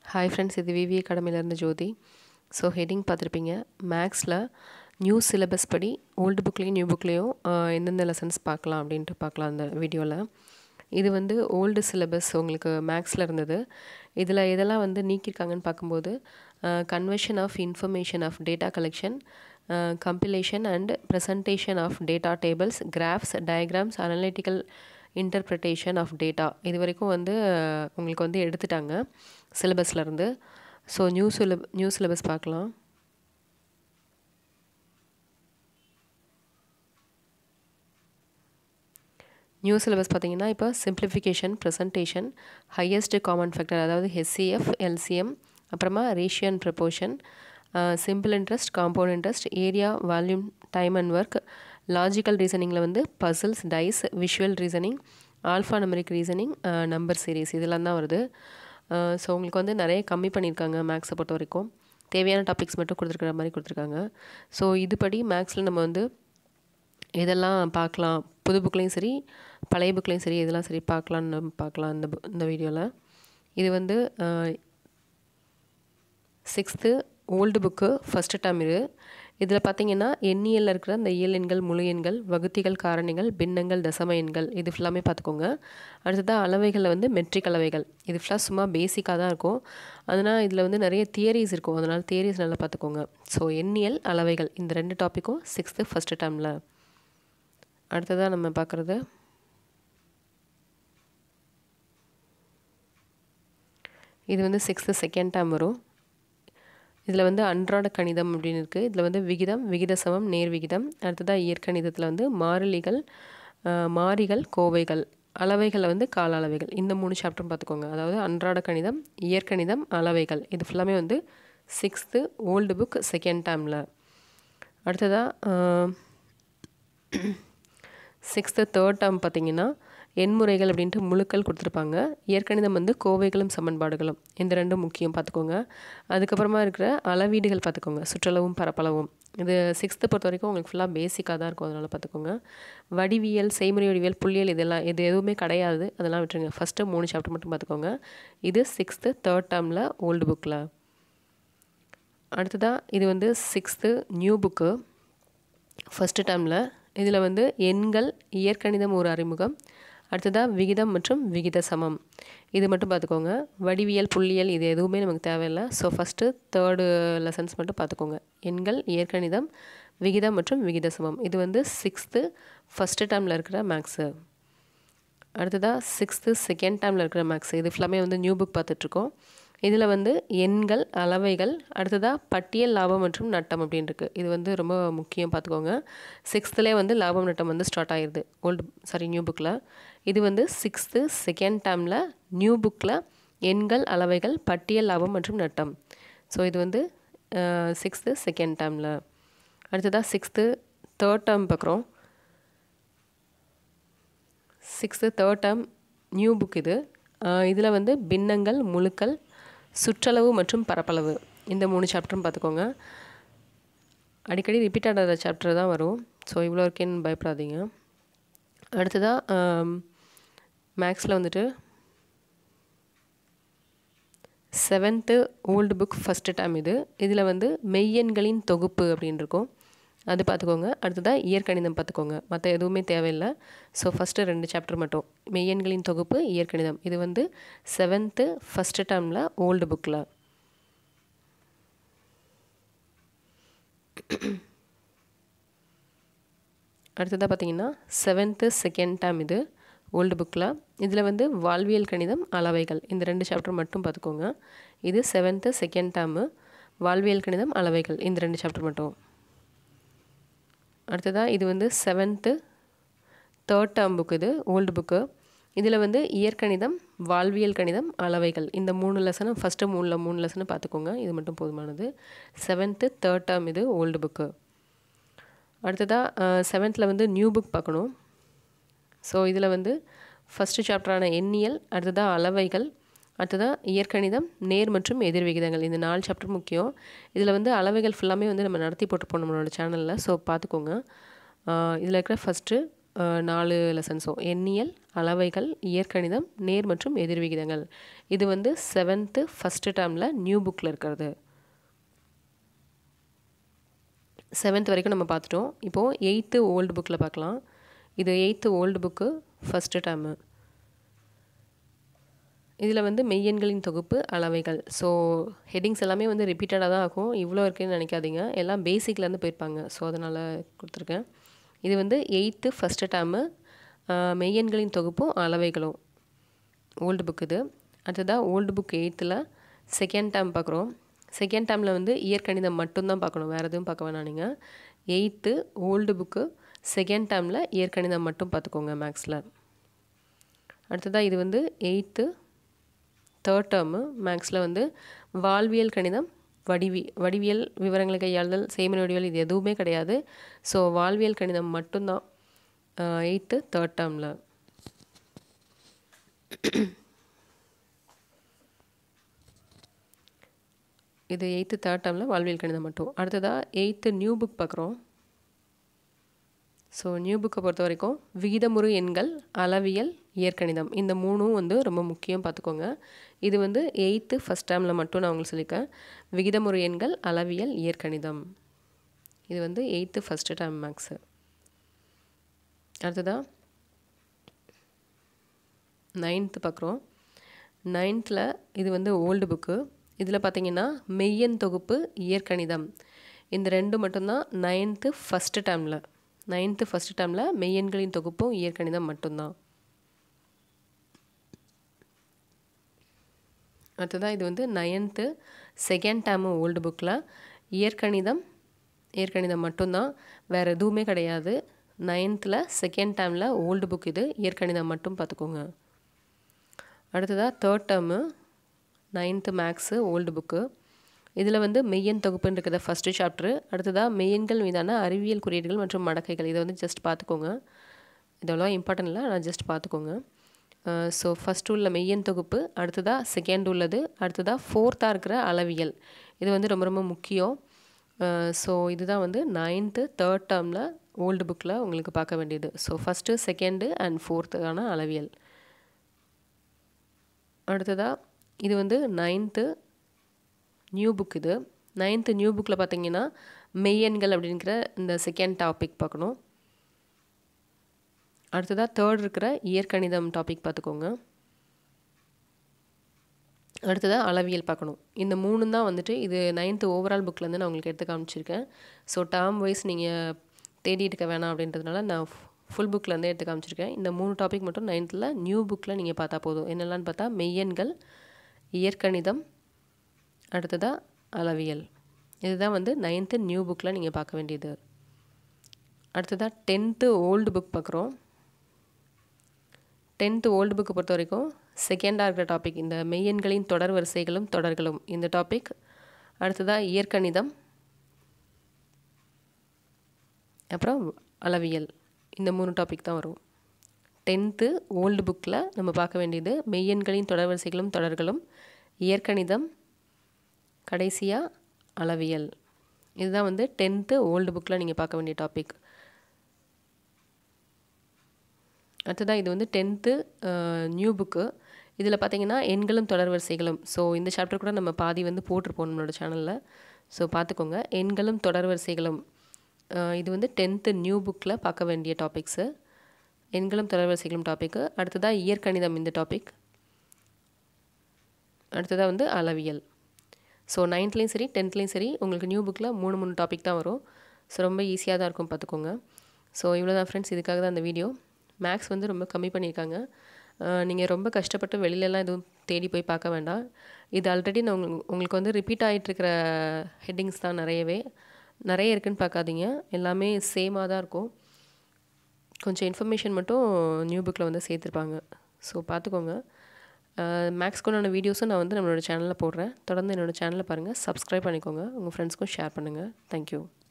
hi friends இது விவி அகாடமிலேருந்து ஜோதி so heading பார்த்துருப்பீங்க மேக்ஸில் நியூ சிலபஸ் படி ஓல்டு புக்லேயும் நியூ புக்லேயும் எந்தெந்த லெசன்ஸ் பார்க்கலாம் அப்படின்ட்டு பார்க்கலாம் அந்த வீடியோவில் இது வந்து ஓல்டு சிலபஸ் உங்களுக்கு மேக்ஸில் இருந்தது இதில் எதெல்லாம் வந்து நீக்கியிருக்காங்கன்னு பார்க்கும்போது conversion of information of data collection compilation and presentation of data tables graphs diagrams analytical interpretation of data இது வரைக்கும் வந்து உங்களுக்கு வந்து எடுத்துட்டாங்க சிலபஸ்லேருந்து so new syllab new syllabus பார்க்கலாம் நியூ சிலபஸ் பார்த்தீங்கன்னா இப்போ simplification presentation highest common factor அதாவது ஹெச்சிஎஃப் எல்சிஎம் அப்புறமா ratio and proportion simple interest compound interest area volume time and work logical ரீசனிங்கில் வந்து puzzles dice visual reasoning alphanumeric reasoning number series இதெல்லாம் தான் வருது so உங்களுக்கு வந்து நிறைய கம்மி பண்ணியிருக்காங்க மேக்ஸை பொறுத்த வரைக்கும் தேவையான டாபிக்ஸ் மட்டும் கொடுத்துருக்குற மாதிரி கொடுத்துருக்காங்க ஸோ இதுபடி மேக்ஸில் நம்ம வந்து இதெல்லாம் பார்க்கலாம் புது புக்லேயும் சரி பழைய புக்லேயும் சரி இதெல்லாம் சரி பார்க்கலான்னு நம்ம பார்க்கலாம் இந்த இந்த வீடியோவில் இது வந்து sixth old book first term இது இதில் பார்த்தீங்கன்னா எண்ணியலில் இருக்கிற இந்த இயல் எண்கள் முழு எண்கள் வகுத்திகள் காரணிகள் பின்னங்கள் தசம எண்கள் இது ஃபுல்லாமே பார்த்துக்கோங்க அடுத்ததாக அளவைகளில் வந்து மெட்ரிக் அளவைகள் இது ஃபுல்லாக சும்மா பேசிக்காக தான் இருக்கும் அதனால் இதில் வந்து நிறைய தியரிஸ் இருக்கும் அதனால் தியரிஸ் நல்லா பார்த்துக்கோங்க ஸோ எண்ணியல் அளவைகள் இந்த ரெண்டு டாப்பிக்கும் சிக்ஸ்த்து ஃபஸ்ட்டு டேமில் அடுத்ததாக நம்ம பார்க்குறது இது வந்து சிக்ஸ்த்து செகண்ட் டேம் வரும் இதில் வந்து அன்றாட கணிதம் அப்படின்னு இருக்குது இதில் வந்து விகிதம் விகித சமம் நேர் விகிதம் அடுத்ததாக இயற்கணிதத்தில் வந்து மாறிலிகள் மாறிகள் கோவைகள் அளவைகளில் வந்து கால அளவைகள் இந்த மூணு சாப்டரும் பார்த்துக்கோங்க அதாவது அன்றாட கணிதம் இயற்கணிதம் அளவைகள் இது ஃபுல்லாமே வந்து சிக்ஸ்த்து ஓல்டு புக் செகண்ட் டேமில் அடுத்ததாக சிக்ஸ்த்து தேர்ட் டேர்ம் பார்த்தீங்கன்னா எண்முறைகள் அப்படின்ட்டு முழுக்கள் கொடுத்துருப்பாங்க இயற்கணிதம் வந்து கோவைகளும் சமன்பாடுகளும் இந்த ரெண்டும் முக்கியம் பார்த்துக்கோங்க அதுக்கப்புறமா இருக்கிற அளவீடுகள் பார்த்துக்கோங்க சுற்றளவும் பரப்பளவும் இது சிக்ஸ்த்து பொறுத்த வரைக்கும் உங்களுக்கு ஃபுல்லாக பேசிக்காக தான் இருக்கும் அதனால் பார்த்துக்கோங்க வடிவியல் செய்முறை வடிவியல் புள்ளியல் இதெல்லாம் இது எதுவுமே கிடையாது அதெல்லாம் விட்டுருங்க ஃபஸ்ட்டு மூணு சாப்டர் மட்டும் பார்த்துக்கோங்க இது சிக்ஸ்த்து தேர்ட் டேர்மில் ஓல்டு புக்கில் அடுத்ததாக இது வந்து சிக்ஸ்த்து நியூ புக்கு ஃபஸ்ட்டு டேர்மில் இதில் வந்து எண்கள் இயற்கணிதம் ஒரு அறிமுகம் அடுத்ததாக விகிதம் மற்றும் விகித சமம் இது மட்டும் பார்த்துக்கோங்க வடிவியல் புள்ளியல் இது எதுவுமே நமக்கு தேவையில்லை ஸோ ஃபஸ்ட்டு தேர்டு லெசன்ஸ் மட்டும் பார்த்துக்கோங்க எண்கள் இயற்கணிதம் விகிதம் மற்றும் விகித சமம் இது வந்து சிக்ஸ்த்து ஃபஸ்ட்டு டேர்மில் இருக்கிற மேக்ஸு அடுத்ததாக சிக்ஸ்த்து செகண்ட் டேர்மில் இருக்கிற மேக்ஸு இது ஃபுல்லாமே வந்து நியூ புக் பார்த்துட்ருக்கோம் இதில் வந்து எண்கள் அளவைகள் அடுத்ததாக பட்டியல் லாபம் மற்றும் நட்டம் அப்படின்னு இருக்குது இது வந்து ரொம்ப முக்கியம் பார்த்துக்கோங்க சிக்ஸ்த்துலேயே வந்து லாபம் நட்டம் வந்து ஸ்டார்ட் ஆகிடுது ஓல்டு சாரி நியூ புக்கில் இது வந்து சிக்ஸ்த்து செகண்ட் டேர்மில் நியூ புக்கில் எண்கள் அளவைகள் பட்டியல் லாபம் மற்றும் நட்டம் ஸோ இது வந்து சிக்ஸ்த்து செகண்ட் டேர்மில் அடுத்ததாக சிக்ஸ்த்து தேர்ட் டேர்ம் பார்க்குறோம் sixth third term new book இது இதில் வந்து பின்னங்கள் முழுக்கள் சுற்றளவு மற்றும் பரப்பளவு இந்த மூணு சாப்டரும் பார்த்துக்கோங்க அடிக்கடி ரிப்பீட் ஆகிற சாப்டர் தான் வரும் ஸோ இவ்வளோ இருக்கேன்னு பயப்படாதீங்க அடுத்ததாக மேக்ஸில் வந்துட்டு seventh old book first term இது இதில் வந்து மெய்யெண்களின் தொகுப்பு அப்படின்னு இருக்கும் அது பார்த்துக்கோங்க அடுத்ததாக இயற்கணிதம் பார்த்துக்கோங்க மற்ற எதுவுமே தேவையில்லை ஸோ ஃபஸ்ட்டு ரெண்டு சாப்டர் மட்டும் மெய்யெண்களின் தொகுப்பு இயற்கணிதம் இது வந்து செவன்த்து ஃபஸ்ட்டு டேர்மில் ஓல்டு புக்கில் அடுத்ததாக பார்த்தீங்கன்னா செவன்த்து செகண்ட் டேம் இது ஓல்டு புக்கில் இதில் வந்து வாழ்வியல் கணிதம் அளவைகள் இந்த ரெண்டு சாப்டர் மட்டும் பார்த்துக்கோங்க இது செவன்த்து செகண்ட் டேமு வாழ்வியல் கணிதம் அளவைகள் இந்த ரெண்டு சாப்டர் மட்டும் அடுத்ததாக இது வந்து செவன்த்து தேர்ட் டேர்ம் புக் இது ஓல்டு புக்கு இதில் வந்து இயற்கணிதம் வாழ்வியல் கணிதம் அளவைகள் இந்த மூணு லெசனும் ஃபஸ்ட்டு மூணில் மூணு லெசனும் பார்த்துக்கோங்க இது மட்டும் போதுமானது செவன்த்து தேர்ட் டேர்ம் இது ஓல்டு புக்கு அடுத்ததாக செவன்த்தில் வந்து நியூ புக் பார்க்கணும் ஸோ இதில் வந்து ஃபஸ்ட்டு சாப்டரான எண்ணியல் அடுத்ததாக அளவைகள் அடுத்ததாக இயற்கணிதம் நேர் மற்றும் எதிர் விகிதங்கள் இந்த நாலு சாப்டர் முக்கியம் இதில் வந்து அளவைகள் ஃபுல்லாமே வந்து நம்ம நடத்தி போட்டுப்போம் நம்மளோட சேனலில் ஸோ பார்த்துக்கோங்க இதில் இருக்கிற ஃபஸ்ட்டு நாலு லெசன்ஸும் எண்ணியல் அளவைகள் இயற்கணிதம் நேர் மற்றும் எதிர் விகிதங்கள் இது வந்து செவன்த்து ஃபஸ்ட்டு டேர்மில் நியூ புக்கில் இருக்கிறது செவன்த் வரைக்கும் நம்ம பார்த்துட்டோம் இப்போது எயித்து ஓல்டு புக்கில் பார்க்கலாம் இது eighth old book first term இதில் வந்து மெய்யெண்களின் தொகுப்பு அளவைகள் ஸோ ஹெட்டிங்ஸ் எல்லாமே வந்து ரிப்பீட்டடாக தான் ஆகும் இவ்வளோ இருக்குன்னு நினைக்காதீங்க எல்லாம் பேசிக்லேருந்து போயிருப்பாங்க ஸோ அதனால் கொடுத்துருக்கேன் இது வந்து எயித்து ஃபஸ்ட்டு டேர்மு மெய்யெண்களின் தொகுப்பும் அளவைகளும் ஓல்டு புக் இது அடுத்ததாக ஓல்டு புக் எயித்தில் செகண்ட் டேர்ம் பார்க்குறோம் செகண்ட் டேர்மில் வந்து இயற்கணிதம் மட்டும்தான் பார்க்கணும் வேறு எதுவும் பார்க்க வேணாம் நீங்கள் எயித்து ஓல்டு புக்கு செகண்ட் டேர்மில் இயற்கணிதம் மட்டும் பார்த்துக்கோங்க மேக்ஸில் அடுத்ததாக இது வந்து எயித்து தேர்ட் டேர்மு மேக்ஸில் வந்து வாழ்வியல் கணிதம் வடிவி வடிவியல் விவரங்களை கையாளுதல் செய்மன் வடிவியல் இது எதுவுமே கிடையாது ஸோ வாழ்வியல் கணிதம் மட்டும்தான் எயித்து தேர்ட் டேர்மில் இது எயித்து தேர்ட் டேர்மில் வாழ்வியல் கணிதம் மட்டும் அடுத்ததாக எயித்து நியூ புக் பார்க்குறோம் ஸோ நியூ புக்கை பொறுத்த வரைக்கும் விகிதமுறு எண்கள் அளவியல் இயற்கணிதம் இந்த மூணும் வந்து ரொம்ப முக்கியம் பார்த்துக்கோங்க இது வந்து எயித்து ஃபஸ்ட் டேர்மில் மட்டும் நான் உங்களுக்கு சொல்லியிருக்கேன் விகிதமுறு எண்கள் அளவியல் இயற்கணிதம் இது வந்து எயித்து ஃபஸ்ட்டு டேர்ம் மேக்ஸு அடுத்ததாக நைன்த்து பார்க்குறோம் நைன்த்தில் இது வந்து ஓல்டு புக்கு இதில் பார்த்தீங்கன்னா மெய்யன் தொகுப்பு இயற்கணிதம் இந்த ரெண்டு மட்டும்தான் நைன்த்து ஃபஸ்ட்டு டேர்மில் நைன்த்து ஃபஸ்ட்டு டேர்மில் மெய்யெண்களின் தொகுப்பும் இயற்கணிதம் மட்டும்தான் அடுத்ததாக இது வந்து நைன்த்து செகண்ட் டேர்மு ஓல்டு புக்கில் இயற்கணிதம் இயற்கணிதம் மட்டும்தான் வேறு எதுவுமே கிடையாது நைன்த்தில் செகண்ட் டேர்மில் ஓல்டு புக் இது இயற்கணிதம் மட்டும் பார்த்துக்கோங்க அடுத்ததாக third term ninth maths old book இதில் வந்து மெய்யன் தொகுப்புன்னு இருக்கிற ஃபஸ்ட்டு சாப்ட்ரு அடுத்ததாக மெய்யன்கள் மீதான அறிவியல் குறியீடுகள் மற்றும் மடக்கைகள் இதை வந்து ஜஸ்ட் பார்த்துக்கோங்க இதெல்லாம் இம்பார்ட்டன்ட் இல்லை நான் ஜஸ்ட் பார்த்துக்கோங்க ஸோ ஃபஸ்ட்டு உள்ள மெய்யன் தொகுப்பு அடுத்ததாக செகண்ட் உள்ளது அடுத்ததாக ஃபோர்த்தாக இருக்கிற அளவியல் இது வந்து ரொம்ப ரொம்ப முக்கியம் ஸோ இதுதான் வந்து நைன்த்து தேர்ட் டேர்மில் ஓல்டு புக்கில் உங்களுக்கு பார்க்க வேண்டியது ஸோ ஃபஸ்ட்டு செகண்டு அண்ட் ஃபோர்த்துக்கான அளவியல் அடுத்ததாக இது வந்து நைன்த்து நியூ புக் இது நைன்த்து நியூ புக்கில் பார்த்தீங்கன்னா மெய்யன்கள் அப்படிங்கிற இந்த செகண்ட் டாபிக் பார்க்கணும் அடுத்ததாக தேர்ட் இருக்கிற இயற்கணிதம் டாபிக் பார்த்துக்கோங்க அடுத்ததாக அளவியல் பார்க்கணும் இந்த மூணு தான் வந்துட்டு இது நைன்த்து ஓவரால் புக்லேருந்து நான் உங்களுக்கு எடுத்து காமிச்சிருக்கேன் ஸோ டேர்ம் வைஸ் நீங்கள் தேடிட்டு இருக்க வேணாம் அப்படின்றதுனால நான் ஃபுல் புக்லேருந்து எடுத்து காமிச்சிருக்கேன் இந்த மூணு டாபிக் மட்டும் நைன்த்தில் நியூ புக்கில் நீங்கள் பார்த்தா போதும் என்னெல்லாம்னு பார்த்தா மெய்யன்கள் இயற்கணிதம் அடுத்ததாக அளவியல் இதுதான் வந்து நைன்த்து நியூ புக்கில் நீங்கள் பார்க்க வேண்டியது அடுத்ததாக டென்த்து ஓல்டு புக் பார்க்குறோம் டென்த்து ஓல்டு புக்கை பொறுத்த வரைக்கும் செகண்டாக இருக்கிற டாபிக் இந்த மெய்யன்களின் தொடர் வரிசைகளும் தொடர்களும் இந்த டாபிக் அடுத்ததாக இயற்கணிதம் அப்புறம் அளவியல் இந்த மூணு டாபிக் தான் வரும் டென்த்து ஓல்டு புக்கில் நம்ம பார்க்க வேண்டியது மெய்யன்களின் தொடர் வரிசைகளும் தொடர்களும் இயற்கணிதம் கடைசியாக அளவியல் இதுதான் வந்து டென்த்து ஓல்டு புக்கில் நீங்கள் பார்க்க வேண்டிய டாபிக் அடுத்ததாக இது வந்து டென்த்து நியூ புக்கு இதில் பார்த்தீங்கன்னா எண்களும் தொடர் வரிசைகளும் ஸோ இந்த சாப்டர் கூட நம்ம பாதி வந்து போட்டிருப்போம் நம்மளோட சேனலில் ஸோ பார்த்துக்கோங்க எண்களும் தொடர் வரிசைகளும் இது வந்து டென்த்து நியூ புக்கில் பார்க்க வேண்டிய டாபிக்ஸு எண்களும் தொடர் வரிசைகளும் டாப்பிக்கு அடுத்ததாக இயற்கணிதம் இந்த டாபிக் அடுத்ததாக வந்து அளவியல் ஸோ நைன்த்லேயும் சரி டென்த்லேயும் சரி உங்களுக்கு நியூ புக்கில் மூணு மூணு டாபிக் தான் வரும் ஸோ ரொம்ப ஈஸியாக தான் இருக்கும் பார்த்துக்கோங்க ஸோ இவ்வளோ தான் ஃப்ரெண்ட்ஸ் இதுக்காக தான் அந்த வீடியோ மேக்ஸ் வந்து ரொம்ப கம்மி பண்ணியிருக்காங்க நீங்கள் ரொம்ப கஷ்டப்பட்டு வெளியிலலாம் எதுவும் தேடி போய் பார்க்க வேண்டாம் இது ஆல்ரெடி நான் உங்களுக்கு உங்களுக்கு வந்து ரிப்பீட் ஆகிட்டுருக்கிற ஹெட்டிங்ஸ் தான் நிறையவே நிறைய இருக்குதுன்னு பார்க்காதீங்க எல்லாமே சேமாக தான் இருக்கும் கொஞ்சம் இன்ஃபர்மேஷன் மட்டும் நியூ புக்கில் வந்து சேர்த்துருப்பாங்க ஸோ பார்த்துக்கோங்க மேக்ஸ்க்குண்டான வீடியோஸும் நான் வந்து நம்மளோட சேனலில் போடுறேன் தொடர்ந்து என்னோடய சேனலை பாருங்கள் சப்ஸ்கிரைப் பண்ணிக்கோங்க உங்கள் ஃப்ரெண்ட்ஸ்க்கும் ஷேர் பண்ணுங்கள் தேங்க்யூ